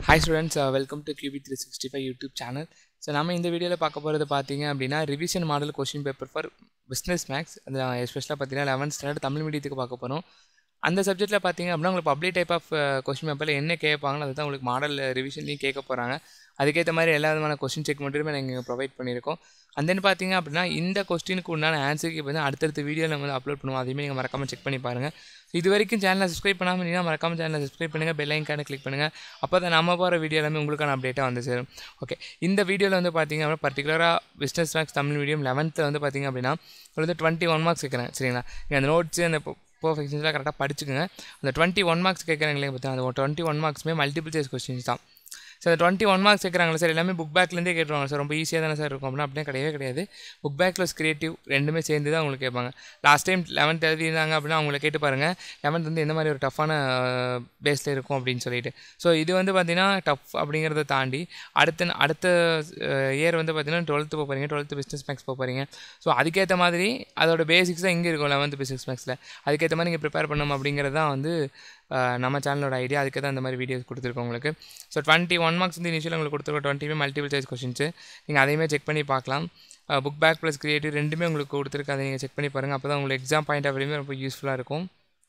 hi students welcome to QB three sixty five YouTube channel so நம்ம இந்த வீடியோவில் பார்க்க போகிறது பார்த்தீங்க அப்படின்னா revision model question paper for business maths அந்த எஸ்பெஷலாக பார்த்தீங்கன்னா லெவன்த் ஸ்டாண்டர்ட் தமிழ் மீடியத்துக்கு பார்க்க போகிறோம் அந்த சப்ஜெக்ட்டில் பார்த்தீங்க அப்படின்னா உங்களுக்கு பப்ளிக் டைப் ஆஃப் கொஷின் பேப்பரில் என்ன கேட்பாங்களோ அதுதான் உங்களுக்கு மாடல் ரிவிஷன்லையும் கேட்க போகிறாங்க அதுக்கேற்ற மாதிரி எல்லா விதமான கொஸ்டின் செக் மட்டுமே நாங்கள் ப்ரொவைட் பண்ணியிருக்கோம் அண்ட் தென் பார்த்தீங்க அப்படின்னா இந்த கொஸ்டினுக்கு உண்டான ஆன்சருக்கு இப்போ வந்து அடுத்தடுத்த வீடியோ நம்ம வந்து அப்லோட் பண்ணுவோம் அதையுமே நீங்கள் மறக்காமல் செக் பண்ணி பாருங்கள் இது வரைக்கும் சேனலை சப்ஸ்கிரைப் பண்ணாமல் இருந்தீங்கன்னா மறக்காமல் சேனலை சப்ஸ்கிரைப் பண்ணுங்கள் பெல் ஐக்கான கிளிக் பண்ணுங்கள் அப்போ தான் நம்ம போகிற வீடியோ எல்லாமே உங்களுக்கான அப்டேட்டாக வந்து சேரும் ஓகே இந்த வீடியோவில் வந்து பார்த்தீங்க அப்படின்னா பர்டிகுலராக பிஸ்னஸ் மேக்ஸ் தமிழ் மீடியம் லெவன்த்தில் வந்து பார்த்தீங்க அப்படின்னா ஒரு வந்து டுவெண்ட்டி ஒன் மார்க்ஸ் வைக்கிறேன் சரிங்களா நீங்கள் அந்த நோட்ஸு அந்த பர்ஃபெக்ஷன்ஸ்லாம் கரெக்டாக படிச்சுக்கோங்க அந்த டுவெண்ட்டி ஒன் மார்க்ஸ் கேட்குறாங்களே பார்த்தீங்கன்னா அந்த டுவெண்ட்டி ஒன் மார்க்ஸுமே மல்டிபிள் சாய்ஸ் கொஸ்டின்ஸ் தான் ஸோ அந்த டுவெண்ட்டி ஒன் மார்க்ஸ் கேட்குறாங்களா சார் எல்லாமே புக் பேக்லேருந்தே கேட்டுருவாங்க சார் ரொம்ப ஈஸியாக தானே சார் இருக்கும் அப்படின்னா அப்படியே கிடையவே கிடையாது புக் பேக் ப்ளஸ் கிரியேட்டிவ் ரெண்டுமே சேர்ந்து தான் உங்களுக்கு கேட்பாங்க லாஸ்ட் டைம் லெவன்த் எழுதியிருந்தாங்க அப்படின்னா அவங்கள கேட்டு பாருங்கள் லெவன்த் வந்து எந்த மாதிரி ஒரு டஃப்பான பேஸில் இருக்கும் அப்படின்னு சொல்லிட்டு ஸோ இது வந்து பார்த்திங்கன்னா டஃப் அப்படிங்கிறத தாண்டி அடுத்த அடுத்த இயர் வந்து பார்த்திங்கன்னா டுவெல்த்து போக போகிறீங்க டுவெல்த்து பிஸ்னஸ் மேக்ஸ் போக போகிறீங்க ஸோ அதுக்கேற்ற மாதிரி அதோட பேசிக்ஸ் தான் இங்கே இருக்கும் லெவன்த்து பிஸ்னஸ் மேக்ஸில் அதுக்கேற்ற மாதிரி நீங்கள் ப்ரிப்பேர் பண்ணணும் அப்படிங்கிறது தான் வந்து நம்ம சேனலோட ஐடியா அதுக்கு தான் இந்த மாதிரி வீடியோஸ் கொடுத்துருக்கோம் உங்களுக்கு ஸோ டுவெண்ட்டி ஒன் மார்க்ஸ் வந்து இனிஷியல் உங்களுக்கு கொடுத்துருக்கோம் டுவெண்ட்டிமே மல்டிபிள் சாய்ஸ் கொஷின்ஸு நீங்கள் அதையுமே செக் பண்ணி பார்க்கலாம் புக் பேக் ப்ளஸ் கிரியேட்டிவ் ரெண்டுமே உங்களுக்கு கொடுத்துருக்கு அதை நீங்கள் செக் பண்ணி பாருங்கள் அப்போ தான் உங்களுக்கு எக்ஸாம் பாயிண்ட் ஆஃப் வியூமே ரொம்ப யூஸ்ஃபுல்லாக இருக்கும்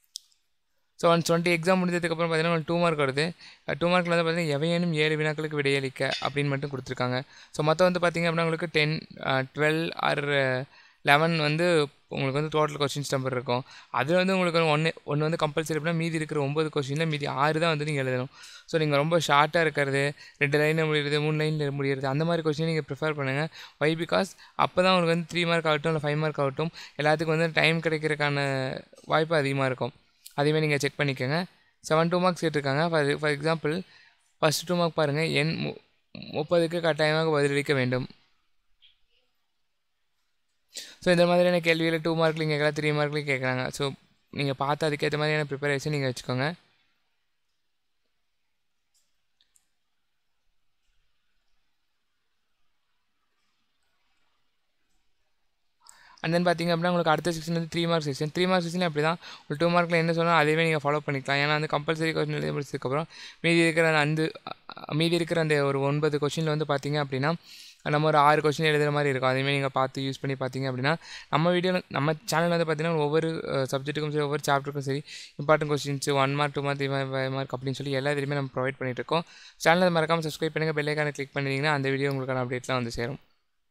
ஸோ ஒன் டுவெண்ட்டி எக்ஸாம் முடிஞ்சதுக்கப்புறம் பார்த்தீங்கன்னா உங்களுக்கு டூ மார்க் வருது டூ மார்க்கில் வந்து பார்த்தீங்கன்னா எவையேனும் ஏழு வினாக்களுக்கு விடையளிக்க அப்படின்னு மட்டும் கொடுத்துருக்காங்க ஸோ மொத்தம் வந்து பார்த்திங்க அப்படின்னா உங்களுக்கு டென் டுவெல் ஆர் லெவன் வந்து உங்களுக்கு வந்து டோட்டல் கொஸ்டின்ஸ் நம்பர் இருக்கும் அதில் வந்து உங்களுக்கு ஒன்று ஒன்று வந்து கம்பல்சரி அப்படின்னா மீதி இருக்கிற ஒம்பது கொஸ்டினில் மீதி ஆறு தான் வந்து நீங்கள் எழுதணும் ஸோ நீங்கள் ரொம்ப ஷார்ட்டாக இருக்கிறது ரெண்டு லைனில் முடியுறது மூணு லைனில் முடியுறது அந்த மாதிரி கொஸ்டின் நீங்கள் ப்ரிஃபர் பண்ணுங்கள் வை பிகாஸ் அப்போ தான் உங்களுக்கு வந்து த்ரீ மார்க் ஆகட்டும் இல்லை ஃபைவ் மார்க் ஆகட்டும் எல்லாத்துக்கும் வந்து டைம் கிடைக்கிறதுக்கான வாய்ப்பு அதிகமாக இருக்கும் அதையுமே நீங்கள் செக் பண்ணிக்கோங்க செவன் டூ மார்க்ஸ் கேட்டிருக்காங்க for for example first two mark பாருங்கள் எண் மு முப்பதுக்கு கட்டாயமாக பதிலளிக்க வேண்டும் ஸோ இந்த மாதிரியான கேள்வியில் டூ மார்க்லையும் கேட்கலாம் த்ரீ மார்க்லையும் கேட்குறாங்க ஸோ நீங்கள் பார்த்து அதுக்கேற்ற மாதிரியான ப்ரிப்பரேஷன் நீங்கள் வச்சுக்கோங்க அண்ட் தென் பார்த்திங்க அப்படின்னா உங்களுக்கு அடுத்த செக்ஷன் வந்து three mark section three mark section அப்படி தான் ஒரு டூ மார்க்கில் என்ன சொன்னால் அதேவே நீங்கள் ஃபாலோ பண்ணிக்கலாம் ஏன்னா வந்து கம்பல்சரி கொஸ்டின் எழுதி முடிச்சதுக்கப்புறம் மீதி இருக்கிற அந்த மீதி இருக்கிற அந்த ஒரு ஒன்பது கொஷினில் வந்து பார்த்திங்க அப்படின்னா நம்ம ஒரு ஆறு கொஸ்டின் எழுதுகிற மாதிரி இருக்கும் அதேமாதிரி நீங்கள் பார்த்து யூஸ் பண்ணி பார்த்தீங்க அப்படின்னா நம்ம வீடியோவில் நம்ம சேனலில் வந்து பார்த்திங்கன்னா ஒவ்வொரு சப்ஜெக்ட்டுக்கும் சரி ஒவ்வொரு சாப்டருக்கும் சரி important questions one mark two mark three mark five mark அப்படின்னு சொல்லி எல்லா இதுலையுமே நம்ம ப்ரொவைட் பண்ணிட்டு இருக்கோம் சேனலை மறக்காமல் சப்ஸ்கிரைப் பண்ணுங்கள் பெல்லைக்கான கிளிக் பண்ணிங்கன்னா அந்த வீடியோ உங்களுக்கான அப்டேட்லாம் வந்து சேரும்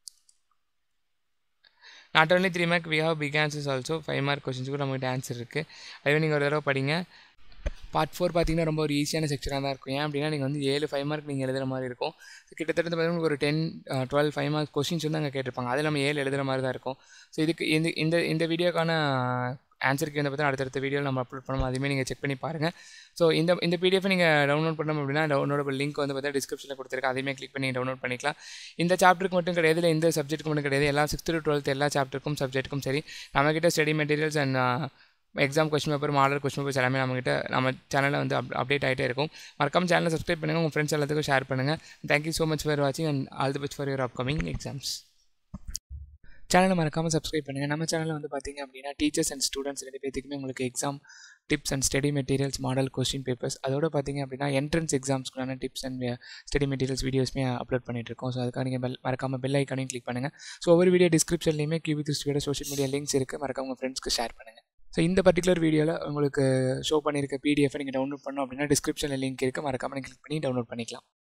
not only three mark we have big answers also five mark கொஸ்டின்ஸுக்கும் நம்மகிட்ட ஆன்சர் இருக்குது அதுவே நீங்கள் ஒரு தடவை படிங்க பார்ட் ஃபோர் பார்த்தீங்கன்னா ரொம்ப ஒரு ஈஸியான செக்ஷனாக தான் இருக்கும் ஏன் அப்படின்னா நீங்கள் வந்து ஏழு ஃபைவ் மார்க் நீங்கள் எழுதுகிற மாதிரி இருக்கும் ஸோ கிட்டத்தட்ட பார்த்தீங்கன்னா ஒரு ten twelve five mark questions வந்து அங்கே கேட்டிருப்பாங்க அதில் நம்ம ஏழு எழுதுகிற மாதிரி தான் இருக்கும் ஸோ இதுக்கு இந்த இந்த இந்த வீடியோக்கான ஆன்சருக்கு வந்து பார்த்தீங்கன்னா அடுத்தடுத்த வீடியோ நம்ம அப்லோட் பண்ணுவோம் அதுவுமே நீங்கள் செக் பண்ணி பாருங்கள் ஸோ இந்த இந்த பிடிஎஃப் நீங்கள் டவுன்லோட் பண்ணணும் அப்படின்னா டவுன்லோடபிள் லிங்க் வந்து பார்த்தீங்கன்னா டிஸ்கிரிப்ஷனில் கொடுத்துருக்கு அதையுமே கிளிக் பண்ணி டவுன்லோட் பண்ணிக்கலாம் இந்த சாப்டருக்கு மட்டும் கிடையாது இல்லை இந்த சப்ஜெக்ட்டுக்கு மட்டும் கிடையாது எல்லா சிக்ஸ்த்து டு டுவெல்த் எல்லா சாப்டருக்கும் சப்ஜெக்ட்டுக்கும் சரி நம்மக்கிட்ட study materials and exam question paper model question papers எல்லாமே நம்மகிட்ட நம்ம சேனலில் வந்து அப் அப்டேட் ஆகிட்டே இருக்கும் மறக்காம சேனலை சப்ஸ்கிரைப் பண்ணுங்கள் உங்கள் ஃப்ரெண்ட்ஸ் எல்லாத்துக்கும் ஷேர் பண்ணுங்கள் தேங்க்யூ ஸோ மச் ஃபார் வாட்சிங் and all the best for your upcoming exams சேனலை மறக்காமல் சப்ஸ்கிரைப் பண்ணுங்கள் நம்ம சேனலில் வந்து பார்த்திங்க அப்படின்னா டீச்சர்ஸ் அண்ட் ஸ்டூடெண்ட்ஸ் ரெண்டு பேத்துக்குமே உங்களுக்கு exam tips and study materials model question papers அதோட பார்த்திங்க அப்படின்னா என்ட்ரன்ஸ் எக்ஸாம்ஸ்க்குள்ளான டிப்ஸ் அண்ட் ஸ்டடி மெட்டீரியல்ஸ் வீடியோஸ்மே அப்லோட் பண்ணிட்டுருக்கோம் ஸோ அதுக்காக நீங்கள் பெல் மறக்காமல் பெல் ஐக்கானையும் கிளிக் பண்ணுங்கள் ஸோ ஒவ்வொரு வீடியோ டிஸ்கிரிப்ஷன்லேயுமே கியூபி திருஷ்டியோட சோஷியல் மீடியா லிங்க்ஸ் இருக்குது மறக்காம உங்கள் ஃப்ரெண்ட்ஸ்க்கு ஷேர் பண்ணுங்கள் ஸோ இந்த பர்டிகுலர் வீடியோவில் உங்களுக்கு ஷோ பண்ணியிருக்க பிடிஎஃப் நீங்கள் டவுன்லோட் பண்ணோம் அப்படின்னா டிஸ்கிரிப்ஷனில் லிங்க் இருக்குது மறக்காமல் நீங்கள் கிளிக் பண்ணி டவுன்லோட் பண்ணிக்கலாம்